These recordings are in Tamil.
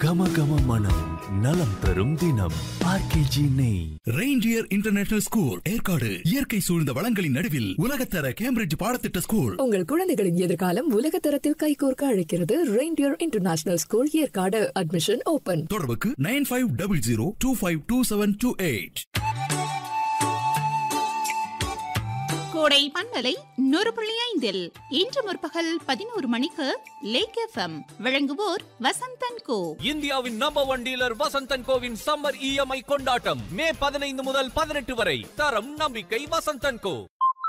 கம கம மனம் நலம் தரும் தினம் ஆர்கேஜி நெய் ரெயின்டியர் இன்டர்நேஷனல் ஸ்கூல் ஏற்காடு இயற்கை சூழ்ந்த வளங்களின் நடுவில் உலகத்தர கேம்பிரிட்ஜ் பாடத்திட்ட ஸ்கூல் உங்கள் குழந்தைகளின் எதிர்காலம் உலக தரத்தில் கைகோர்க்க அழைக்கிறது reindeer international school Yercaud admission open தொடர்புக்கு nine five double zero two five two seven two eight Kodai பண்பலை நூறு புள்ளி ஐந்தில் இன்று முற்பகல் பதினோரு மணிக்கு லேக் எஃப்எம் வழங்குவோர் வசந்தன் கோ இந்தியாவின் நம்பர் ஒன் டீலர் வசந்தன் கோவின் சம்மர் இஎம்ஐ கொண்டாட்டம் மே பதினைந்து முதல் பதினெட்டு வரை தரம் நம்பிக்கை வசந்தன் கோ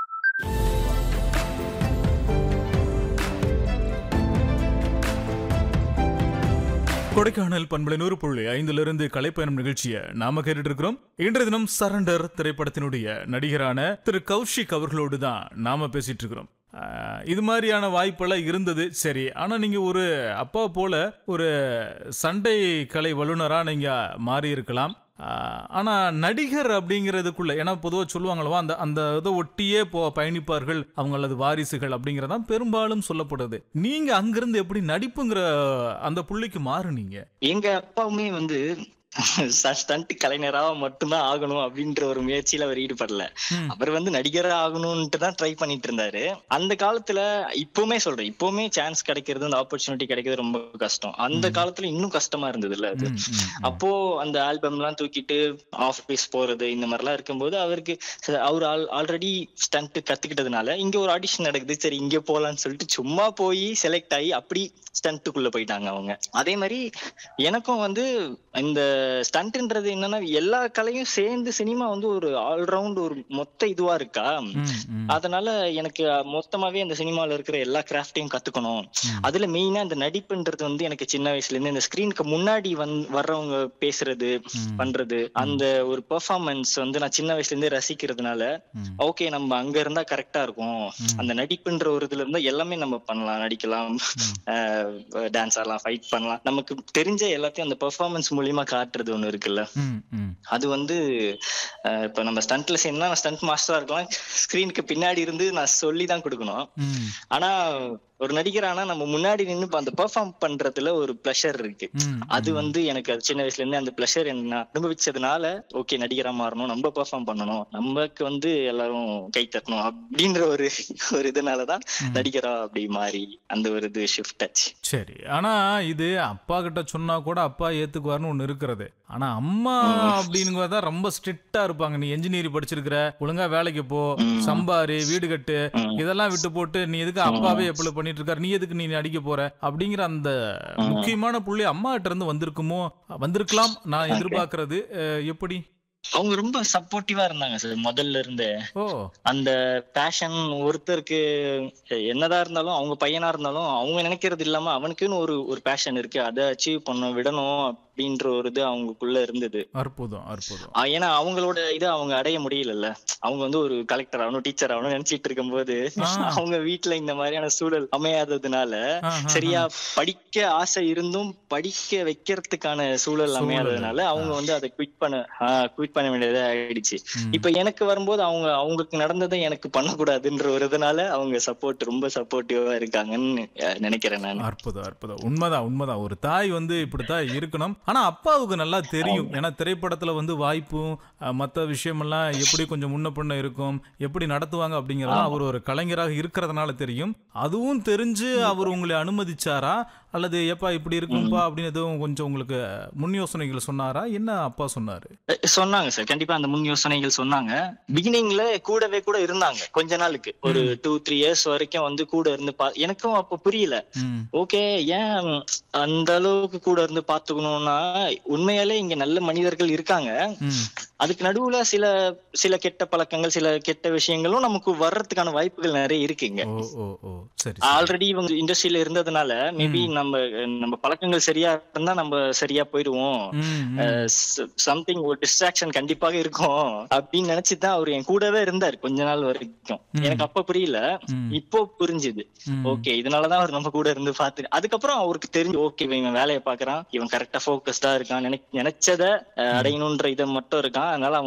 கொடைக்கானல் பண்பலை நூறு புள்ளி ஐந்திலிருந்து கலைப்பயணம் நிகழ்ச்சியை நாம கேட்டுட்டு இருக்கிறோம் இன்றைய தினம் சரண்டர் திரைப்படத்தினுடைய நடிகரான திரு கௌஷிக் அவர்களோடு தான் நாம பேசிட்டு இருக்கிறோம் ஆஹ், இது மாதிரியான வாய்ப்பெல்லாம் இருந்தது சரி ஆனா நீங்க ஒரு அப்பா போல ஒரு சண்டை கலை வல்லுனரா நீங்க மாறி இருக்கலாம் ஆஹ், ஆனா நடிகர் அப்படிங்கிறதுக்குள்ள ஏன்னா பொதுவா சொல்லுவாங்களவா அந்த அந்த இதை ஒட்டியே போ பயணிப்பார்கள் அவங்களது வாரிசுகள் அப்படிங்கறதான் பெரும்பாலும் சொல்லப்படுது நீங்க அங்கிருந்து எப்படி நடிப்புங்கிற அந்த புள்ளிக்கு மாறுனீங்க எங்க அப்பாவுமே வந்து ஸ்டண்ட் கலைஞரா மட்டும்தான் ஆகணும் அப்படின்ற ஒரு முயற்சியில அவர் ஈடுபடல ம். அவர் வந்து நடிகரா ஆகணும்ட்டு தான் ட்ரை பண்ணிட்டு இருந்தாரு அந்த காலத்துல இப்பவுமே சொல்றேன் இப்பவுமே சான்ஸ் கிடைக்கிறது அந்த ஆப்பர்ச்சுனிட்டி கிடைக்கிறது ரொம்ப கஷ்டம் அந்த காலத்துல இன்னும் கஷ்டமா இருந்தது இல்ல அது ம், ம், ம். அப்போ அந்த ஆல்பம் எல்லாம் தூக்கிட்டு ஆபீஸ் போறது இந்த மாதிரிலாம் இருக்கும்போது அவருக்கு ச- அவர் ஆல்ரெடி ஸ்டண்ட் கத்துக்கிட்டதுனால இங்க ஒரு ஆடிஷன் நடக்குது சரி இங்க போலாம்னு சொல்லிட்டு சும்மா போய் செலக்ட் ஆகி அப்படி ஸ்டண்ட்டுக்குள்ள போயிட்டாங்க அவங்க அதே மாதிரி எனக்கும் வந்து இந்த ஸ்டண்ட்ன்றது என்னன்னா எல்லா கலையும் சேர்ந்து சினிமா வந்து ஒரு ஆல்ரவுண்ட் ஒரு மொத்த இதுவா இருக்கா ம், ம். அதனால எனக்கு மொத்தமாவே அந்த சினிமால இருக்கிற எல்லா கிராஃப்டையும் கத்துக்கணும் அதுல மெயினா இந்த நடிப்புன்றது வந்து எனக்கு சின்ன வயசுல இருந்து இந்த ஸ்கிரீனுக்கு முன்னாடி வந் வர்றவங்க பேசுறது பண்றது அந்த ஒரு பெர்ஃபார்மன்ஸ் வந்து நான் சின்ன வயசுல இருந்தே ரசிக்கிறதுனால ம். ஓகே நம்ம அங்க இருந்தா கரெக்டா இருக்கும் அந்த நடிப்புன்ற ஒரு இதுல இருந்தா எல்லாமே நம்ம பண்ணலாம் நடிக்கலாம் டான்ஸ் ஆடலாம் ஃபைட் பண்ணலாம் நமக்கு தெரிஞ்ச எல்லாத்தையும் அந்த பெர்ஃபார்மன்ஸ் மூலியமா காட்டுறது ஒண்ணு இருக்குல்ல ம், ம். அது வந்து அஹ், இப்ப நம்ம ஸ்டண்ட்ல செய்யணும்னா நான் ஸ்டண்ட் மாஸ்டரா இருக்கலாம் ஸ்கிரீனுக்கு பின்னாடி இருந்து நான் சொல்லி தான் கொடுக்கணும் ம், ஆனா ஒரு நடிகரானா நம்ம முன்னாடி நின்னு இப்ப அந்த பெர்ஃபார்ம் பண்றதுல ஒரு ப்ளஷர் இருக்கு ம், அது வந்து எனக்கு அது சின்ன வயசுல இருந்து அந்த ப்ளஷர் என்ன அனுபவிச்சதுனால ஓகே நடிகரா மாறணும் நம்ம பெர்ஃபார்ம் பண்ணணும் நமக்கு வந்து எல்லாரும் கை தட்டணும் அப்படின்ற ஒரு ஒரு இதனாலதான் நடிகரா அப்படி மாறி அந்த ஒரு இது ஷிஃப்ட் ஆச்சு சரி ஆனா இது அப்பா கிட்ட சொன்னா கூட அப்பா ஏத்துக்குவார்னு ஒண்ணு இருக்கிறது ஆனா அம்மா அப்படிங்கிறத தான் ரொம்ப ஸ்ட்ரிக்டா இருப்பாங்க நீ என்ஜினியரிங் படிச்சிருக்கிற ஒழுங்கா வேலைக்கு போ சம்பாரு வீடு கட்டு இதெல்லாம் விட்டு போட்டு நீ எதுக்கு அப்பாவே எப்படி பண்ணிட்டு இருக்காரு நீ எதுக்கு நீ நடிக்க போற அப்படிங்கிற அந்த முக்கியமான புள்ளி அம்மா கிட்ட இருந்து வந்திருக்குமோ வந்திருக்கலாம் நான் எதிர்பார்க்கறது அஹ், எப்படி அவங்க ரொம்ப சப்போர்ட்டிவா இருந்தாங்க சார் முதல்ல இருந்தே ஓ அந்த பேஷன் ஒருத்தருக்கு என்னதான் இருந்தாலும் அவங்க பையனா இருந்தாலும் அவங்க நினைக்கிறது இல்லாம அவனுக்குன்னு ஒரு ஒரு பேஷன் இருக்கு அதை அச்சீவ் பண்ண விடணும் அப்படின்ற ஒரு இது அவங்களுக்குள்ள இருந்தது அற்புதம் அற்புதம் ஆ, ஏன்னா அவங்களோட இதை அவங்க அடைய முடியலல்ல அவங்க வந்து ஒரு கலெக்டர் ஆகணும் டீச்சர் ஆகணும் நினைச்சிட்டு இருக்கும்போது ஆ. அவங்க வீட்டுல இந்த மாதிரியான சூழல் அமையாததுனால ஆஹா. சரியா படிக்க ஆசை இருந்தும் படிக்க வைக்கிறதுக்கான சூழல் சூழல். அமையாததுனால அவங்க வந்து அதை குவிட் பண்ண குவிட் பண்ண வேண்டியதா ஆயிடுச்சு ம். இப்ப எனக்கு வரும்போது அவங்க அவங்களுக்கு நடந்ததை எனக்கு பண்ணக்கூடாதுன்ற ஒரு இதனால அவங்க சப்போர்ட் ரொம்ப சப்போர்ட்டிவா இருக்காங்கன்னு அஹ், நினைக்கிறேன் நான் அற்புதம் அற்புதம் உண்மைதான் உண்மைதான் ஒரு தாய் வந்து இப்படித்தான் இருக்கணும் ஆனா அப்பாவுக்கு நல்லா தெரியும் ஏன்னா திரைப்படத்துல வந்து வாய்ப்பும் அஹ், மத்த விஷயமெல்லாம் எப்படி கொஞ்சம் முன்ன பின்ன இருக்கும் எப்படி நடத்துவாங்க அப்படிங்கறதெல்லாம் அவர் ஒரு கலைஞராக இருக்கிறதுனால தெரியும் அதுவும் தெரிஞ்சு அவர் உங்களை அனுமதிச்சாரா அல்லது எப்பா இப்படி இருக்கும்பா அப்படின்னு எதுவும் கொஞ்சம் உங்களுக்கு முன் யோசனைகள் சொன்னாரா என்ன அப்பா சொன்னாரு அஹ், சொன்னாங்க சார் கண்டிப்பா அந்த முன் யோசனைகள் சொன்னாங்க பிகினிங்ல கூடவே கூட இருந்தாங்க கொஞ்ச நாளுக்கு ஒரு டூ த்ரீ இயர்ஸ் வரைக்கும் வந்து கூட இருந்து பா எனக்கும் அப்ப புரியல ம், ஓகே ஏன் அந்த அளவுக்கு கூட இருந்து பாத்துக்கணும்னா உண்மையாலே இங்க நல்ல மனிதர்கள் இருக்காங்க ம், அதுக்கு நடுவுல சில சில கெட்ட பழக்கங்கள் சில கெட்ட விஷயங்களும் நமக்கு வர்றதுக்கான வாய்ப்புகள் நிறைய இருக்குங்க ஓ ஓ ஓ சரி சரி. ஆல்ரெடி இவங்க இண்டஸ்ட்ரியில இருந்ததுனால மேபி நம்ம நம்ம பழக்கங்கள் சரியா இருந்தா நம்ம சரியா போயிடுவோம் ம், ம். சம்திங் ஒரு டிஸ்ட்ராக்ஷன் கண்டிப்பாக இருக்கும் அப்படின்னு நினைச்சுதான் அவர் என் கூடவே இருந்தார் கொஞ்ச நாள் வரைக்கும் எனக்கு அப்ப புரியல ம். இப்போ புரிஞ்சுது ம். ஓகே இதனாலதான் அவர் நம்ம கூட இருந்து பார்த்து அதுக்கப்புறம் அவருக்கு தெரிஞ்சு ஓகே இவன் வேலையை பாக்குறான் இவன் கரெக்டா போக்கஸ்டா இருக்கான் நினை நினைச்சத அஹ், அடையணும்ன்ற இதை மட்டும் இருக்கான் அதனால அவன்